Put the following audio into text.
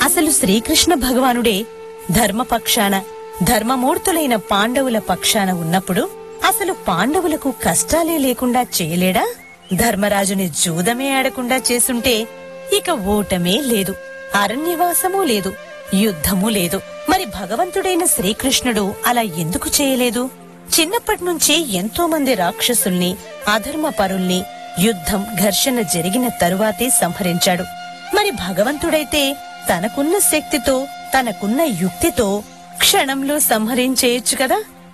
అసలు శ్రీకృష్ణ భగవానుడే ధర్మపక్షాన ధర్మమూర్తులైన పాండవుల పక్షాన ఉన్నప్పుడు అసలు పాండవులకు కష్టాలే లేకుండా చేయలేడా ధర్మరాజుని జూదమే ఆడకుండా చేసుంటే ఇక ఓటమే లేదు అరణ్యవాసమూ లేదు యుద్ధమూ లేదు మరి భగవంతుడైన శ్రీకృష్ణుడు అలా ఎందుకు చేయలేదు చిన్నప్పటి నుంచి ఎంతో మంది రాక్షసుల్ని అధర్మ పరుల్ని యుద్ధం ఘర్షణ జరిగిన తరువాతే సంహరించాడు మరి భగవంతుడైతే తనకున్న శక్తితో తనకున్న యుక్తితో క్షణంలో సంహరించేయొచ్చు కదా